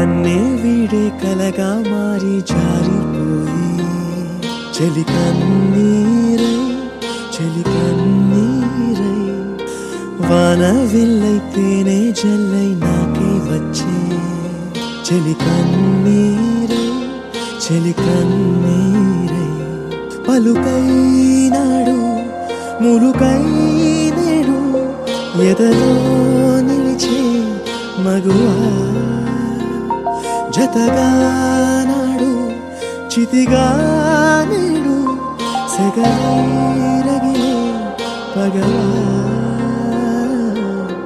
కన్నే వీడే కలగా మారి జారిపోయి చెలి కన్నీరై చెలి కన్నీరై వాన విల్లైతేనే జల్లై నాకే వచ్చే చెలి కన్నీరై చెలి కన్నీరై పలుకైనాడు ములుకై నేడు ఎదలో నిలిచే మగువా జతగా నాడు చితిగా నేడు సెగరగిలే పగవా